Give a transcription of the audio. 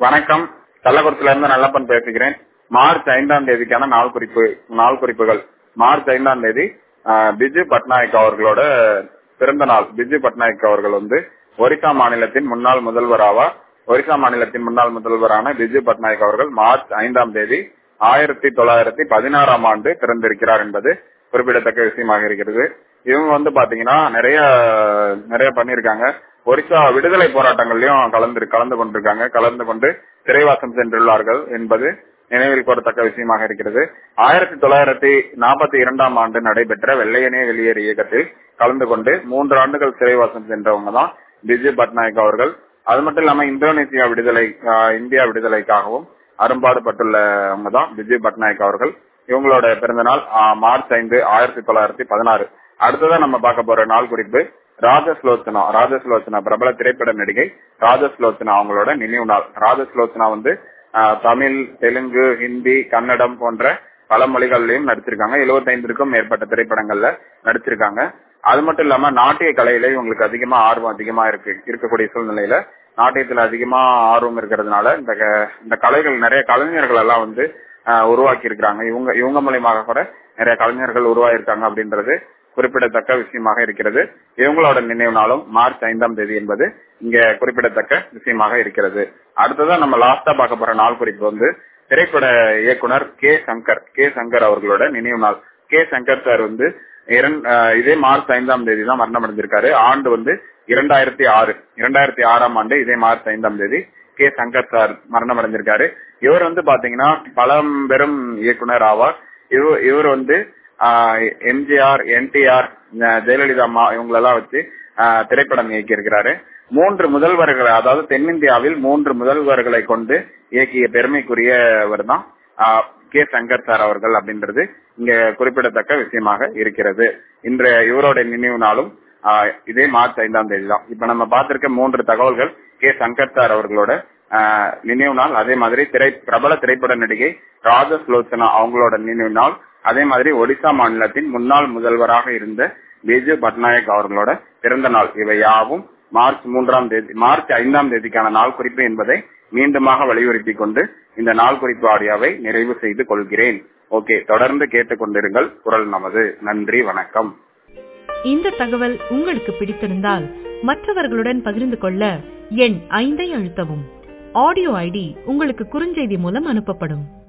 வணக்கம் கள்ளக்குறிச்சில இருந்து நல்லப்பன் பேசுகிறேன் மார்ச் ஐந்தாம் தேதிக்கான நாள் குறிப்பு நாள் குறிப்புகள் மார்ச் ஐந்தாம் தேதி ஆஹ், பிஜு பட்நாயக் அவர்களோட பிறந்த நாள் பிஜு பட்நாயக் அவர்கள் வந்து ஒரிசா மாநிலத்தின் முன்னாள் முதல்வர் ஆவார் ஒரிசா மாநிலத்தின் முன்னாள் முதல்வரான பிஜு பட்நாயக் அவர்கள் மார்ச் ஐந்தாம் தேதி ஆயிரத்தி தொள்ளாயிரத்தி பதினாறாம் ஆண்டு பிறந்திருக்கிறார் என்பது குறிப்பிடத்தக்க விஷயமாக இருக்கிறது இவங்க வந்து பாத்தீங்கன்னா நிறைய நிறைய பண்ணிருக்காங்க ஒரிசா விடுதலை போராட்டங்கள்லயும் கலந்து கலந்து கொண்டிருக்காங்க கலந்து கொண்டு சிறைவாசம் சென்றுள்ளார்கள் என்பது நினைவில் கூறத்தக்க விஷயமாக இருக்கிறது ஆயிரத்தி தொள்ளாயிரத்தி நாற்பத்தி இரண்டாம் ஆண்டு நடைபெற்ற வெள்ளையனே வெளியேறு இயக்கத்தில் கலந்து கொண்டு மூன்று ஆண்டுகள் சிறைவாசம் சென்றவங்க தான் பிஜு பட்நாயக் அவர்கள் அது மட்டும் இல்லாம இந்தோனேசியா விடுதலை ஆஹ், இந்தியா விடுதலைக்காகவும் அரும்பாடுபட்டுள்ளவங்க தான் பிஜு பட்நாயக் அவர்கள் இவங்களோட பிறந்த நாள் ஆஹ், மார்ச் ஐந்து ஆயிரத்தி தொள்ளாயிரத்தி பதினாறு அடுத்ததா நம்ம பார்க்க போற நாள் குறிப்பு ராஜஸ்லோச்சனா ராஜஸ்லோச்சனா பிரபல திரைப்பட நடிகை ராஜஸ்லோச்சனா அவங்களோட நினைவு நாள் ராஜஸ்லோச்சனா வந்து ஆஹ், தமிழ் தெலுங்கு ஹிந்தி கன்னடம் போன்ற பல மொழிகள்லயும் நடிச்சிருக்காங்க 75க்கும் மேற்பட்ட திரைப்படங்கள்ல நடிச்சிருக்காங்க அது மட்டும் இல்லாம நாட்டிய கலையில இவங்களுக்கு அதிகமா ஆர்வம் அதிகமா இருக்கு இருக்கக்கூடிய சூழ்நிலையில நாட்டியத்துல அதிகமா ஆர்வம் இருக்கிறதுனால இந்த க- இந்த கலைகள் நிறைய கலைஞர்கள் எல்லாம் வந்து ஆஹ், உருவாக்கி இருக்கிறாங்க இவங்க இவங்க மூலியமாக கூட நிறைய கலைஞர்கள் உருவாயிருக்காங்க அப்படின்றது குறிப்பிடத்தக்க விஷயமாக இருக்கிறது இவங்களோட நினைவு நாளும் மார்ச் ஐந்தாம் தேதி என்பது இங்க குறிப்பிடத்தக்க விஷயமாக இருக்கிறது அடுத்ததா நம்ம லாஸ்டா பார்க்க போற நாள் குறிப்பு வந்து திரைப்பட இயக்குனர் கே சங்கர் கே சங்கர் அவர்களோட நினைவு நாள் கே சங்கர் சார் வந்து இரண்- ஆஹ் இதே மார்ச் ஐந்தாம் தேதி தான் மரணம் அடைஞ்சிருக்காரு ஆண்டு வந்து இரண்டாயிரத்தி ஆறு இரண்டாயிரத்தி ஆறாம் ஆண்டு இதே மார்ச் ஐந்தாம் தேதி கே சங்கர் சார் மரணம் அடைஞ்சிருக்காரு இவர் வந்து பாத்தீங்கன்னா பழம்பெரும் இயக்குனர் ஆவார் இவ- இவர் வந்து எம்ஜிஆர் என்டிஆர் ஜெயலலிதா அம்மா இவங்களெல்லாம் வச்சு ஆஹ், திரைப்படம் இயக்கியிருக்கிறாரு மூன்று முதல்வர்கள் அதாவது தென்னிந்தியாவில் மூன்று முதல்வர்களை கொண்டு இயக்கிய பெருமைக்குரியவர் தான் கே சங்கர் சார் அவர்கள் அப்படின்றது இங்க குறிப்பிடத்தக்க விஷயமாக இருக்கிறது இன்றைய இவரோட நினைவு நாளும் ஆஹ், இதே மார்ச் ஐந்தாம் தேதி தான் இப்ப நம்ம பார்த்திருக்க மூன்று தகவல்கள் கே சங்கர் சார் அவர்களோட ஆஹ், நினைவு நாள் அதே மாதிரி திரை பிரபல திரைப்பட நடிகை ராஜஸ்லோச்சனா அவங்களோட நினைவு நாள் அதே மாதிரி ஒடிசா மாநிலத்தின் முன்னாள் முதல்வராக இருந்த பிஜு பட்நாயக் அவர்களோட பிறந்த நாள் இவை யாவும் மார்ச் மூன்றாம் தேதி மார்ச் ஐந்தாம் தேதிக்கான நாள் குறிப்பு என்பதை மீண்டுமாக வலியுறுத்திக் கொண்டு இந்த நாள் குறிப்பு ஆடியோவை நிறைவு செய்து கொள்கிறேன் ஓகே தொடர்ந்து கேட்டுக்கொண்டிருங்கள் குரல் நமது நன்றி வணக்கம் இந்த தகவல் உங்களுக்கு பிடித்திருந்தால் மற்றவர்களுடன் பகிர்ந்து கொள்ள எண் ஐந்தை அழுத்தவும் ஆடியோ ஐடி உங்களுக்கு குறுஞ்செய்தி மூலம் அனுப்பப்படும்